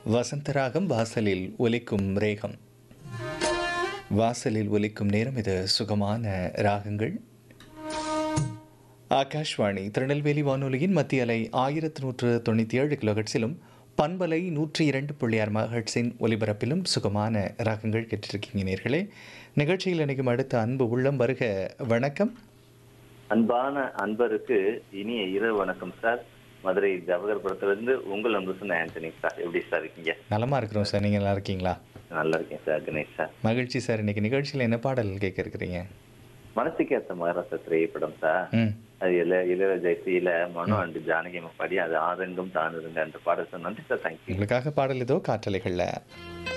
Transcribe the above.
வசந்தராகம் வாசலில் ஒலிக்கும் ரேகம் வாசலில் ஒலிக்கும் நேரம் இது சுகமான ராகங்கள் ஆகாஷ்வாணி திருநெல்வேலி வானொலியின் மத்திய அலை ஆயிரத்து நூற்று தொண்ணூற்றி ஏழு கிலோஹெட்ஸிலும் பண்பலை நூற்றி இரண்டு புள்ளி ஆறு மகட்ஸின் ஒலிபரப்பிலும் சுகமான ராகங்கள் கேட்டிருக்கீங்க நேர்களே நிகழ்ச்சியில் இணைக்கும் அடுத்த அன்பு உள்ளம் வருக வணக்கம் அன்பான அன்பருக்கு இனிய இரவு வணக்கம் சார் மதுரை ஜவஹர்புரத்திலிருந்து உங்கள் அன்பு சொன்ன ஆண்டனி சார் எப்படி சார் இருக்கீங்க நலமா இருக்கிறோம் சார் நீங்கள் நல்லா இருக்கீங்களா நல்லா இருக்கேன் சார் கணேஷ் சார் மகிழ்ச்சி சார் இன்னைக்கு நிகழ்ச்சியில் என்ன பாடல் கேட்க இருக்கிறீங்க மனசுக்கு ஏத்த மகாராஷ்டிரா திரைப்படம் சார் ம் அது இள இளையராஜா இசையில மனோ அண்டு ஜானகி அம்மா பாடி அது ஆதங்கம் தானுதுங்க அந்த பாடல் சார் நன்றி சார் தேங்க்யூ உங்களுக்காக பாடல் ஏதோ காற்றலைகளில்